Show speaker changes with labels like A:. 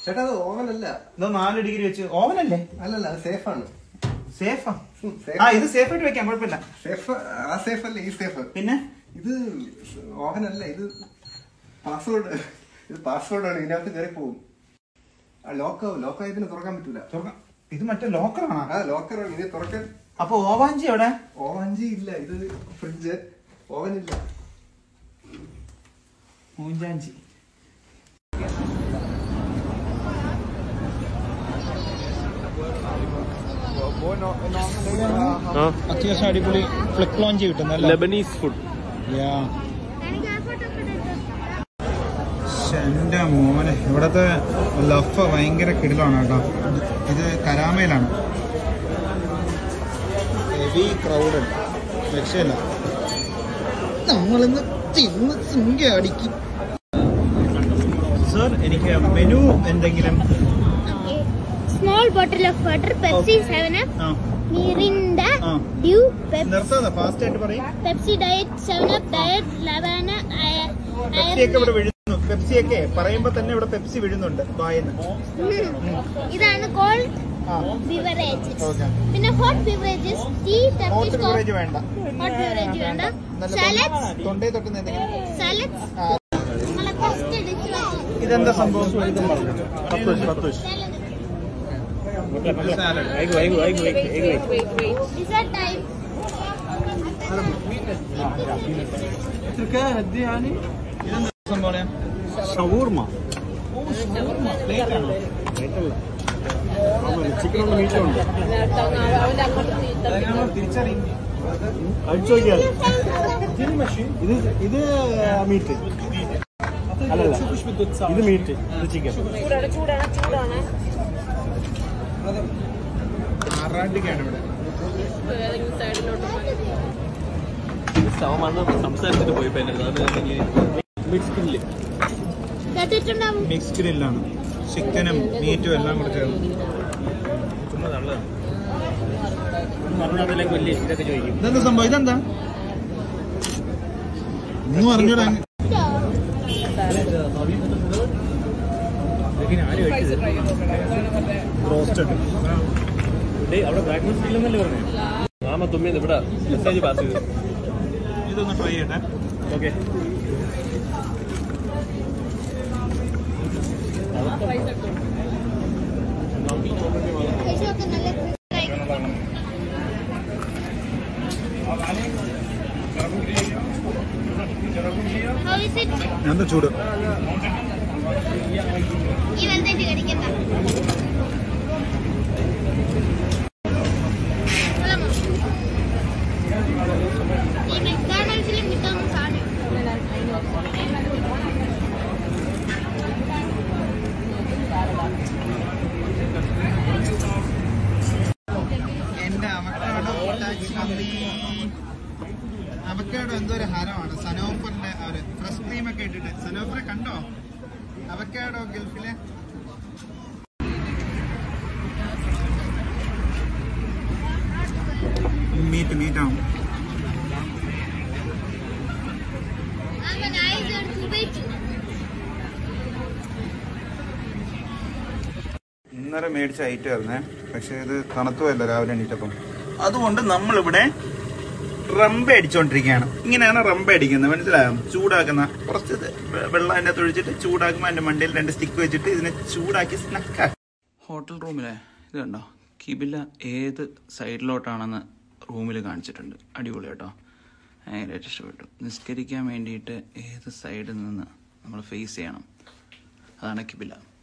A: ചേട്ടാ അത് ഓവൻ അല്ല
B: ഇത് നാല് ഡിഗ്രി വെച്ച് ഓവനല്ലേ
A: അല്ലല്ല അത് സേഫ് ആണ്
B: സേഫാ
A: ഉം, safe.
B: ആ ഇത് സേഫ് ആയിട്ട് വെക്കാം കുഴപ്പമില്ല
A: സേഫ് ആ സേഫ് അല്ല ഈ സേഫ്
B: പിന്നെ
A: ഇത് ഓവൻ അല്ല ഇത് പാസ്വേഡ് ഇത് പാസ്വേഡ് ആണ് ഇതിനകത്ത് കയറി പോകും ആ ലോക്ക് ലോക്ക് ആയി പിന്നെ തുറക്കാൻ പറ്റൂല
B: തുറക്കാം. ഇത് മറ്റേ ലോക്കറാണ്
A: ആ ലോക്കറാണ് ഇത് തുറക്കാൻ
B: അപ്പൊ ഓവാഞ്ചി എവിടെ
A: ഓവഞ്ചി ഇല്ല ഇത് ഫ്രിഡ്ജ് ഓവൻ ഇല്ല
B: മൂഞ്ചാഞ്ചി അത്യാവശ്യം അടിപൊളി ഫ്ലിപ്പ് ലോഞ്ച് കിട്ടുന്നല്ലേ
C: ലെബനീസ് ഫുഡ്
D: എനിക്ക് ആ ഫോട്ടോ ഒക്കെ എടുത്ത്
B: എന്റെ മോനെ ഇവിടത്തെ ലഫ് ഭയങ്കര കിടിലാണ് കേട്ടോ ഇത് കരാമയിലാണ് ഹെവി ക്രൗഡഡ് രക്ഷയില്ല നമ്മളിന്ന് തിന്ന് സുങ്ക അടിക്കും സർ എനിക്ക് മെനു എന്തെങ്കിലും
D: small bottle of water Pepsi seven up
B: ആ
D: മിറിൻഡ
B: ആ.
D: ഡ്യൂ പെപ്സി
B: നിർത്താതെ ഫാസ്റ്റ് ആയിട്ട് പറയും
D: Pepsi diet seven up diet ലവാന
B: പെപ്സിയൊക്കെ ഇവിടെ വീഴുന്നു പെപ്സിയൊക്കെ പറയുമ്പോ തന്നെ ഇവിടെ പെപ്സി വീഴുന്നുണ്ട് വായന്ന്
D: ഇതാണ് കോൾഡ്
B: ആ
D: ബിവറേജസ്
B: ഓക്കെ
D: പിന്നെ hot beverages tea
B: hot
D: Turkish
B: beverage വേണ്ട
D: ഹോട്ട് ബിവറേജ് വേണ്ട
B: നല്ല
D: സാലഡ്സ്
B: തൊണ്ടേ തൊട്ടുന്ന എന്തെങ്കിലും
D: സാലഡ്സ്
B: ആ.
D: നമ്മളെ ഫസ്റ്റ് ഡിഷ്
B: ഇതെന്താ സംഭവം
D: ഡിസേർട്ട് ടൈം
B: സംഭവം
C: ഷവർമ ചിക്കനുണ്ട് മീറ്റുണ്ട്
B: തിരിച്ചറിയും
C: അടിച്ചു നോക്കിയാൽ ഇത് ഇത് മീറ്റ് അല്ലല്ല ഇത് മീറ്റ് ഇത് ചിക്കൻ
B: ആറാണ്ടിക്കാണ് ഇവിടെ
C: സവമാണ് സംസാരിച്ചിട്ട് പോയി മിക്സ് ഗ്രില്ല്
D: കേട്ടിട്ടുണ്ടാവും
B: മിക്സ് ഗ്രില്ലാണ് ചിക്കനും മീറ്റും എല്ലാം കൂടെ ചേർന്ന്
C: ചുമ്മാ നല്ലതാണ് പറഞ്ഞതിലേക്ക് വലിയ ഇതൊക്കെ ചോദിക്കും
B: ഇതെന്താ സംഭവം ഇതെന്താ ഒന്നും അറിഞ്ഞൂടാ
C: ഇതൊക്കെ ആരും കഴിച്ചത്
B: റോസ്റ്റഡ്
C: ഡേ അവിടെ ബ്രാക്ക്ഫാസ്റ്റ് ഇല്ലെന്നല്ലേ പറഞ്ഞു മാമ തുമ്മിയത് ഇവിടെ മെസ്സേജ് പാസ് ചെയ്തു
B: ഇതൊന്ന് ട്രൈ ചെയ്യട്ടെ
C: ഓക്കെ
D: കേശവൊക്കെ നല്ല How is it?
B: എന്താ ചൂട്
D: ഈ വലുതായിട്ട് കടിക്കണ്ട കൊള്ളാമോ? ഈ മെക്ഡോണൾഡ്സിലും കിട്ടുന്ന സാധനം
B: എന്റെ അവക്കാടോ പൊട്ടാച്ചി മന്തി അവക്കാടോ എന്തോ ഒരു ഹരമാണ് സനോഫറിന്റെ ഒരു ഫ്രഷ് ക്രീം ഒക്കെ ഇട്ടിട്ട് സനോഫറെ കണ്ടോ അവക്കാടോ ഗൾഫിലെ മീറ്റ് മീറ്റാവും
D: I'm an eyes to wait.
B: ഇന്നലെ മേടിച്ച ഐറ്റം ആയിരുന്നേ പക്ഷെ ഇത് തണുത്തുമല്ല രാവിലെ എണീറ്റപ്പം അതുകൊണ്ട് നമ്മളിവിടെ റംബ അടിച്ചോണ്ടിരിക്കുകയാണ് ഇങ്ങനെയാണ് റംബ അടിക്കുന്നത് മനസ്സിലായോ ചൂടാക്കുന്ന കുറച്ച് ഇത് വെ- വെള്ളം അതിൻ്റെ അകത്ത് ഒഴിച്ചിട്ട് ചൂടാക്കുമ്പോൾ അതിന്റെ മണ്ടയിൽ രണ്ട് സ്റ്റിക്ക് വെച്ചിട്ട് ഇതിനെ ചൂടാക്കി സ്നക്കാക്കി
E: ഹോട്ടൽ റൂമിലെ ഇത് കണ്ടോ കിബില ഏത് സൈഡിലോട്ടാണെന്ന് റൂമിൽ കാണിച്ചിട്ടുണ്ട് അടിപൊളി കേട്ടോ ഭയങ്കരമായിട്ട് ഇഷ്ടപ്പെട്ടു നിസ്കരിക്കാൻ വേണ്ടിയിട്ട് ഏത് സൈഡിൽ നിന്ന് നമ്മൾ ഫേസ് ചെയ്യണം അതാണ് കിബില